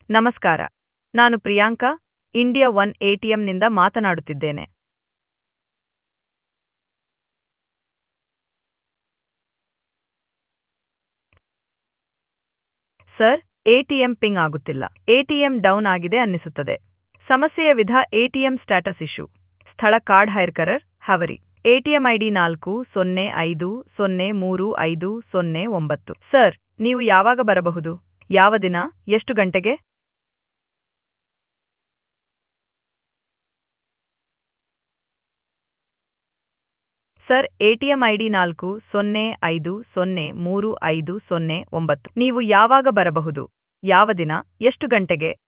ನಮಸ್ಕಾರ ನಾನು Priyanka India one ಎಟಿಎಂನಿಂದ ಮಾತನಾಡುತ್ತಿದ್ದೇನೆ ಸರ್ ಎಟಿಎಂ ಪಿಂಗ್ ಆಗುತ್ತಿಲ್ಲ ಎಟಿಎಂ ಡೌನ್ ಆಗಿದೆ ಅನ್ನಿಸುತ್ತದೆ ಸಮಸ್ಯೆಯ ವಿಧ ಎಟಿಎಂ ಸ್ಟ್ಯಾಟಸ್ ಇಶ್ಯೂ ಸ್ಥಳ ಕಾರ್ಡ್ ಹೈರ್ಕರರ್ ಹವರಿ ಎಟಿಎಂ ಐಡಿ ನಾಲ್ಕು ಸೊನ್ನೆ ಐದು ಸೊನ್ನೆ ಮೂರು ಐದು ಸೊನ್ನೆ ಒಂಬತ್ತು ಸರ್ ನೀವು ಯಾವಾಗ ಬರಬಹುದು ಯಾವ ದಿನ ಎಷ್ಟು ಗಂಟೆಗೆ ಸರ್ ಎಟಿಎಂ ಐಡಿ ನಾಲ್ಕು ಸೊನ್ನೆ ಐದು ಸೊನ್ನೆ ಮೂರು ಐದು ಸೊನ್ನೆ ಒಂಬತ್ತು ನೀವು ಯಾವಾಗ ಬರಬಹುದು ಯಾವ ದಿನ ಎಷ್ಟು ಗಂಟೆಗೆ